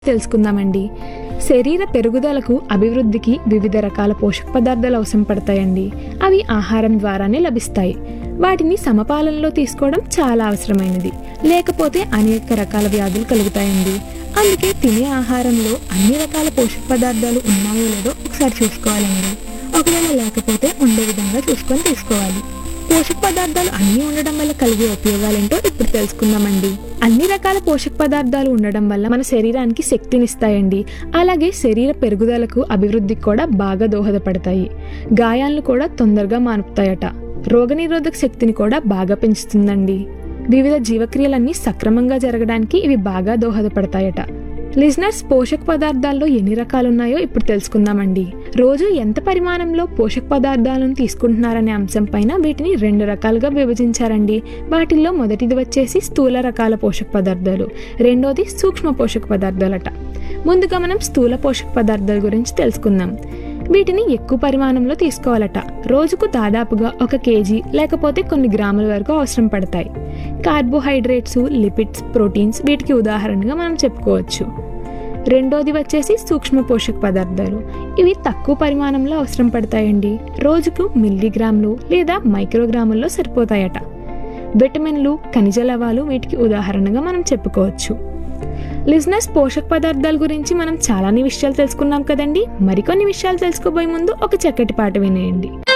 తెలుసుకుందామండి శరీర పెరుగుదలకు అభివృద్ధికి వివిధ రకాల పోషక పదార్థాలు అవసరం పడతాయండి అవి ఆహారం ద్వారానే లభిస్తాయి వాటిని సమపాలనలో తీసుకోవడం చాలా అవసరమైనది లేకపోతే అనేక రకాల వ్యాధులు కలుగుతాయండి అందుకే తినే ఆహారంలో అన్ని రకాల పోషక పదార్థాలు ఉన్నాయో లేదో ఒకసారి చూసుకోవాలండి ఒకవేళ లేకపోతే ఉండే విధంగా చూసుకొని తీసుకోవాలి పోషక పదార్థాలు అన్నీ ఉండడం వల్ల కలిగే ఉపయోగాలేంటో ఇప్పుడు తెలుసుకుందామండి అన్ని రకాల పోషక పదార్థాలు ఉండడం వల్ల మన శరీరానికి శక్తినిస్తాయండి అలాగే శరీర పెరుగుదలకు అభివృద్ధికి కూడా బాగా దోహదపడతాయి గాయాలను కూడా తొందరగా మానుపుతాయట రోగనిరోధక శక్తిని కూడా బాగా పెంచుతుందండి వివిధ జీవక్రియలన్నీ సక్రమంగా జరగడానికి ఇవి బాగా దోహదపడతాయట లిజనర్స్ పోషక పదార్థాల్లో ఎన్ని రకాలున్నాయో ఇప్పుడు తెలుసుకుందామండి రోజు ఎంత పరిమాణంలో పోషక పదార్థాలను తీసుకుంటున్నారనే అంశం పైన వీటిని రెండు రకాలుగా విభజించారండి వాటిల్లో మొదటిది వచ్చేసి స్థూల రకాల పోషక పదార్థాలు రెండోది సూక్ష్మ పోషక పదార్థాలట ముందుగా మనం స్థూల పోషక పదార్థాల గురించి తెలుసుకుందాం వీటిని ఎక్కువ పరిమాణంలో తీసుకోవాలట రోజుకు దాదాపుగా ఒక కేజీ లేకపోతే కొన్ని గ్రాముల వరకు అవసరం పడతాయి కార్బోహైడ్రేట్స్ లిపిడ్స్ ప్రోటీన్స్ వీటికి ఉదాహరణగా మనం చెప్పుకోవచ్చు రెండోది వచ్చేసి సూక్ష్మ పోషక పదార్థాలు ఇవి తక్కువ పరిమాణంలో అవసరం పడతాయండి రోజుకు మిల్లీగ్రాములు లేదా మైక్రోగ్రాముల్లో సరిపోతాయట విటమిన్లు ఖనిజ లవాలు వీటికి ఉదాహరణగా మనం చెప్పుకోవచ్చు లిజినెస్ పోషక పదార్థాల గురించి మనం చాలానే విషయాలు తెలుసుకున్నాం కదండి మరికొన్ని విషయాలు తెలుసుకోబోయే ముందు ఒక చక్కటి పాట వినేయండి